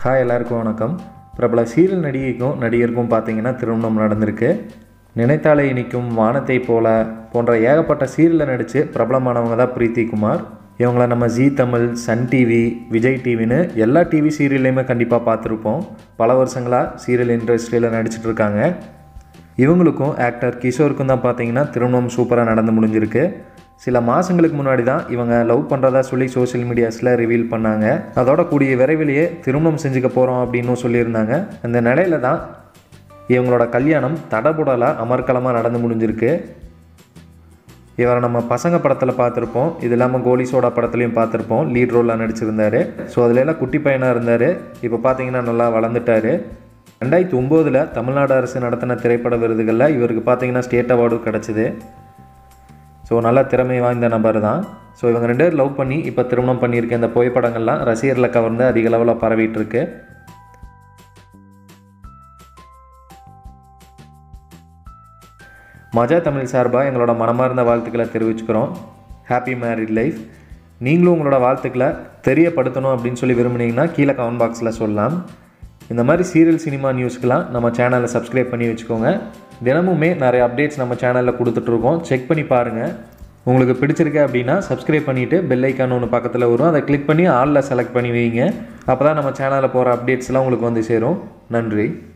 hi எல்லாருக்கும் வணக்கம் பிரபல சீரியல் நடிகைக்கும் நடிகருக்கும் பார்த்தீங்கன்னா திருமணம் நடந்திருக்கு நினைத்தாலே இனிக்கும் வானத்தை போல போன்ற ஏகப்பட்ட சீரியலில் நடித்து பிரபலமானவங்க தான் பிரீத்தி குமார் இவங்கள நம்ம Zee Tamil Sun TV Vijay டிவின்னு எல்லா டிவி சீரியல்லையுமே கண்டிப்பாக பார்த்துருப்போம் பல வருஷங்களாக சீரியல் இண்டஸ்ட்ரியில் நடிச்சிட்டு இருக்காங்க இவங்களுக்கும் ஆக்டர் கிஷோருக்கும் தான் பார்த்தீங்கன்னா திருமணம் சூப்பராக நடந்து முடிஞ்சிருக்கு சில மாதங்களுக்கு முன்னாடி தான் இவங்க லவ் பண்ணுறதா சொல்லி சோஷியல் மீடியாஸில் ரிவீல் பண்ணாங்க அதோட கூடிய விரைவிலேயே திருமணம் செஞ்சுக்க போகிறோம் அப்படின்னு சொல்லியிருந்தாங்க அந்த நிலையில தான் இவங்களோட கல்யாணம் தடபுடலாக அமர்க்கலமாக நடந்து முடிஞ்சிருக்கு இவரை நம்ம பசங்க படத்தில் பார்த்துருப்போம் இது இல்லாமல் கோலி சோடா படத்துலையும் பார்த்துருப்போம் லீட் ரோலில் நடிச்சிருந்தாரு ஸோ அதுல எல்லாம் குட்டி பையனாக இருந்தார் இப்போ பார்த்தீங்கன்னா நல்லா வளர்ந்துட்டாரு ரெண்டாயிரத்தி ஒம்போதில் தமிழ்நாடு அரசு நடத்தின திரைப்பட விருதுகளில் இவருக்கு பார்த்தீங்கன்னா ஸ்டேட் அவார்டும் கிடச்சிது ஸோ நல்ல திறமை வாய்ந்த நபர் தான் ஸோ இவங்க ரெண்டு பேர் லவ் பண்ணி இப்போ திருமணம் பண்ணியிருக்க இந்த புகைப்படங்கள்லாம் ரசிகர்களை கவர்ந்து அதிக அளவில் பரவிட்டு இருக்கு மஜா தமிழ் சார்பாக எங்களோட மனமார்ந்த வாழ்த்துக்களை தெரிவிச்சுக்கிறோம் ஹாப்பி மேரிட் லைஃப் நீங்களும் உங்களோட வாழ்த்துக்களை தெரியப்படுத்தணும் அப்படின்னு சொல்லி விரும்புனீங்கன்னா கீழே கமெண்ட் பாக்ஸில் சொல்லலாம் இந்த மாதிரி சீரியல் சினிமா நியூஸ்க்கெலாம் நம்ம சேனலை சப்ஸ்கிரைப் பண்ணி வச்சுக்கோங்க தினமுமே நிறைய அப்டேட்ஸ் நம்ம சேனலில் கொடுத்துட்ருக்கோம் செக் பண்ணி பாருங்கள் உங்களுக்கு பிடிச்சிருக்கு அப்படின்னா சப்ஸ்கிரைப் பண்ணிவிட்டு பெல் ஐக்கான் ஒன்று பக்கத்தில் வரும் அதை கிளிக் பண்ணி ஆளில் செலக்ட் பண்ணி வைங்க அப்போ தான் நம்ம சேனலில் போகிற அப்டேட்ஸ்லாம் உங்களுக்கு வந்து சேரும் நன்றி